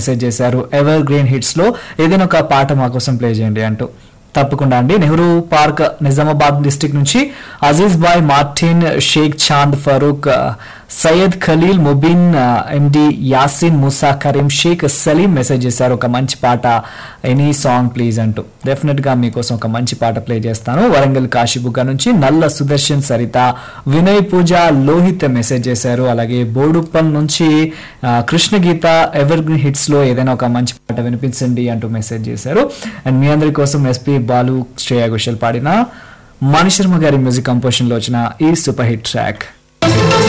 message చేశారు ever evergreen hits లో ఏదైనా ఒక పాట మా కోసం ప్లే చేయండి అంటూ తప్పకుండా అండి నెహ్రూ పార్క్ నిజామాబాద్ డిస్టిక్ నుంచి అజీజ్ బాయ్ మార్టిన్ షేక్ చాంద్ ఫరూక్ ఆ, సయ్యద్ ఖలీల్ ముబిన్ ఆ, ఎండి యాసిన్ ముసా కరీం షేక్ సలీం మెసేజ్ చేశారు ఒక మంచి పాట ఎనీ సాంగ్ ప్లీజ్ అంటూ డెఫినెట్ గా మీకోసం ఒక మంచి పాట ప్లే చేస్తాను వరంగల్ కాశీబుగ్గ నుంచి నల్ల సుదర్శన్ సరిత వినయ్ పూజ లోహిత్ మెసేజ్ చేశారు అలాగే బోడుప్పల్ నుంచి ఆ, Krishna Geetha evergreen hits లో ఏదైనా ఒక మంచి పాట వినిపించండి అంటూ మెసేజ్ చేశారు అండ్ మీ అందరి కోసం ఎస్పి బాలు శ్రేయా ఘోషల్ పాడిన మణిశర్మ గారి మ్యూజిక్ కంపోజిషన్ లో వచ్చిన ఈ సూపర్ హిట్ ట్రాక్